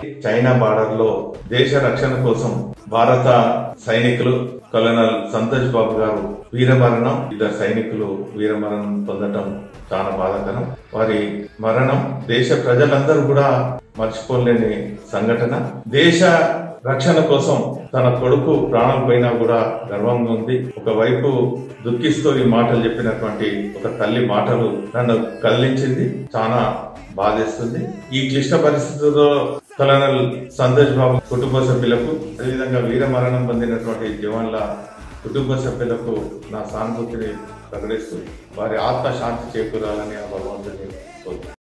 China border లో దేశ రక్షణ కోసం భారత సైనికులు కల్నల్ సంతోష్ బాబు గారు వీరమరణం ఇద్దరు సైనికులు వీరమరణం పొందటం చాలా బాధాకరం వారి మరణం దేశ ప్రజలందరూ కూడా మర్చిపోలేని సంఘటన దేశ రక్షణ కోసం తన కొడుకు ప్రాణం పోయినా కూడా గర్వంగా ఉంది ఒకవైపు దుఃఖిస్తూ ఈ మాటలు చెప్పినటువంటి ఒక తల్లి మాటలు నన్ను కదిలించింది చాలా బాధేస్తుంది ఈ క్లిష్ట పరిస్థితుల్లో కలనల్ సంతోష్ బాబు కుటుంబ సభ్యులకు అదేవిధంగా వీర మరణం పొందినటువంటి జవాన్ల కుటుంబ సభ్యులకు నా సానుభూతిని ప్రకటిస్తూ వారి ఆత్మ శాంతి చేకూరాలని ఆ భగవంతుని కోరుతున్నాను